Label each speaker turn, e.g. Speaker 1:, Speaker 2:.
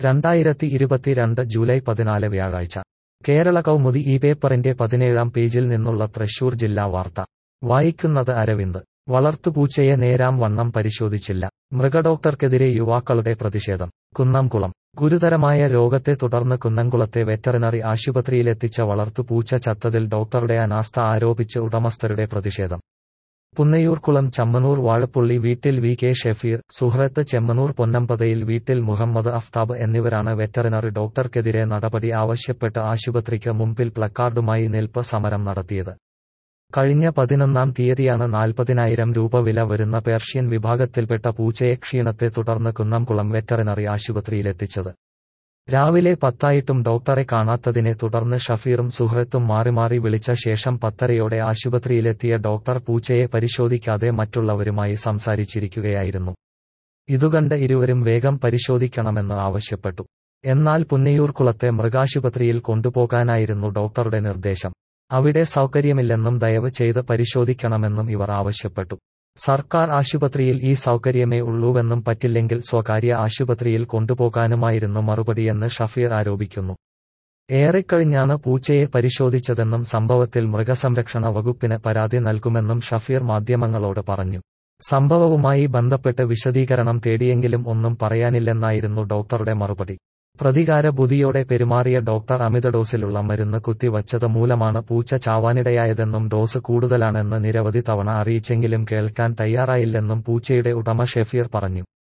Speaker 1: രണ്ടായിരത്തി ഇരുപത്തിരണ്ട് ജൂലൈ പതിനാല് വ്യാഴാഴ്ച കേരള കൗമുദി ഈ പേപ്പറിന്റെ പതിനേഴാം പേജിൽ നിന്നുള്ള തൃശൂർ ജില്ലാ വാർത്ത വായിക്കുന്നത് അരവിന്ദ് വളർത്തുപൂച്ചയെ നേരാം വണ്ണം പരിശോധിച്ചില്ല മൃഗഡോക്ടർക്കെതിരെ യുവാക്കളുടെ പ്രതിഷേധം കുന്നംകുളം ഗുരുതരമായ രോഗത്തെ തുടർന്ന് കുന്നംകുളത്തെ വെറ്ററിനറി ആശുപത്രിയിലെത്തിച്ച വളർത്തുപൂച്ച ചത്തതിൽ ഡോക്ടറുടെ അനാസ്ഥ ആരോപിച്ച് ഉടമസ്ഥരുടെ പ്രതിഷേധം പുന്നയൂർക്കുളം ചമ്മനൂർ വാഴപ്പുള്ളി വീട്ടിൽ വി കെ ഷെഫീർ സുഹ്രത്ത് ചെമ്മനൂർ പൊന്നമ്പതയിൽ വീട്ടിൽ മുഹമ്മദ് അഫ്താബ് എന്നിവരാണ് വെറ്ററിനറി ഡോക്ടർക്കെതിരെ നടപടി ആവശ്യപ്പെട്ട് ആശുപത്രിക്ക് മുമ്പിൽ പ്ലക്കാർഡുമായി നിൽപ്പ് സമരം നടത്തിയത് കഴിഞ്ഞ പതിനൊന്നാം തീയതിയാണ് നാൽപ്പതിനായിരം രൂപ വില വരുന്ന പേർഷ്യൻ വിഭാഗത്തിൽപ്പെട്ട പൂച്ചയെ ക്ഷീണത്തെ തുടർന്ന് കുന്നംകുളം വെറ്ററിനറി ആശുപത്രിയിലെത്തിച്ചത് രാവിലെ പത്തായിട്ടും ഡോക്ടറെ കാണാത്തതിനെ തുടർന്ന് ഷഫീറും സുഹൃത്തും മാറി മാറി വിളിച്ച ശേഷം പത്തരയോടെ ആശുപത്രിയിലെത്തിയ ഡോക്ടർ പൂച്ചയെ പരിശോധിക്കാതെ മറ്റുള്ളവരുമായി സംസാരിച്ചിരിക്കുകയായിരുന്നു ഇതുകണ്ട് ഇരുവരും വേഗം പരിശോധിക്കണമെന്ന് ആവശ്യപ്പെട്ടു എന്നാൽ പുന്നയൂർക്കുളത്തെ മൃഗാശുപത്രിയിൽ കൊണ്ടുപോകാനായിരുന്നു ഡോക്ടറുടെ നിർദ്ദേശം അവിടെ സൗകര്യമില്ലെന്നും ദയവ് ചെയ്ത് പരിശോധിക്കണമെന്നും ഇവർ ആവശ്യപ്പെട്ടു സർക്കാർ ആശുപത്രിയിൽ ഈ സൗകര്യമേ ഉള്ളൂവെന്നും പറ്റില്ലെങ്കിൽ സ്വകാര്യ ആശുപത്രിയിൽ കൊണ്ടുപോകാനുമായിരുന്നു മറുപടിയെന്ന് ഷഫീർ ആരോപിക്കുന്നു ഏറെക്കഴിഞ്ഞാണ് പൂച്ചയെ പരിശോധിച്ചതെന്നും സംഭവത്തിൽ മൃഗസംരക്ഷണ വകുപ്പിന് പരാതി നൽകുമെന്നും ഷഫീർ മാധ്യമങ്ങളോട് പറഞ്ഞു സംഭവവുമായി ബന്ധപ്പെട്ട് വിശദീകരണം തേടിയെങ്കിലും ഒന്നും പറയാനില്ലെന്നായിരുന്നു ഡോക്ടറുടെ മറുപടി പ്രതികാര ബുദ്ധിയോടെ പെരുമാറിയ ഡോക്ടർ അമിത ഡോസിലുള്ള മരുന്ന് കുത്തിവച്ചത് മൂലമാണ് പൂച്ച ചാവാനിടയായതെന്നും ഡോസ് കൂടുതലാണെന്ന് നിരവധി തവണ അറിയിച്ചെങ്കിലും കേൾക്കാൻ തയ്യാറായില്ലെന്നും പൂച്ചയുടെ ഉടമ ഷെഫീർ പറഞ്ഞു